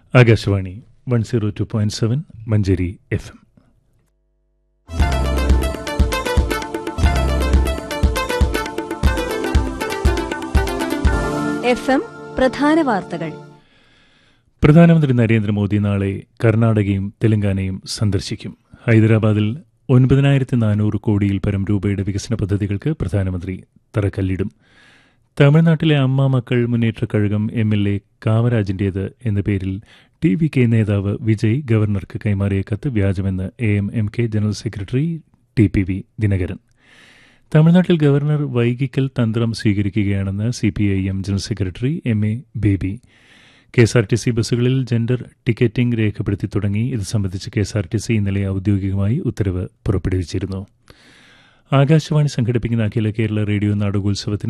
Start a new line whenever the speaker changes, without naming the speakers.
Akashvani one zero two point seven Manjeri F M
F M പ്രധാന വാർത്തകൾ
പ്രധാനമന്ത്രി നരേന്ദ്രമോദി നാളെ കർണാടകയും തെലങ്കാനയും സന്ദർശിക്കും ഹൈദരാബാദിൽ ഒൻപതിനായിരത്തി നാനൂറ് കോടിയിൽ പരം രൂപയുടെ വികസന പദ്ധതികൾക്ക് പ്രധാനമന്ത്രി തറക്കല്ലിടും തമിഴ്നാട്ടിലെ Amma Makkal Munnetra Kazhagam M L A കാമരാജിന്റേത് എന്ന പേരിൽ ടി വി കെ നേതാവ് വിജയ് ഗവർണർക്ക് കൈമാറിയ കത്ത് വ്യാജമെന്ന് A M M K general secretary T P V Dinakaran തമിഴ്നാട്ടിൽ ഗവർണർ വൈകിക്കൽ തന്ത്രം സ്വീകരിക്കുകയാണെന്ന് C P I M general secretary M A Baby K S R T C ബസ്സുകളിൽ ജെൻഡർ ടിക്കറ്റിംഗ് രേഖപ്പെടുത്തി തുടങ്ങി ഇത് സംബന്ധിച്ച് K S R T C ഇന്നലെ ഔദ്യോഗികമായി ഉത്തരവ് പുറപ്പെടുവിച്ചിരുന്നു ആകാശവാണി സംഘടിപ്പിക്കുന്ന അഖില കേരള റേഡിയോ നാടകോത്സവത്തിന്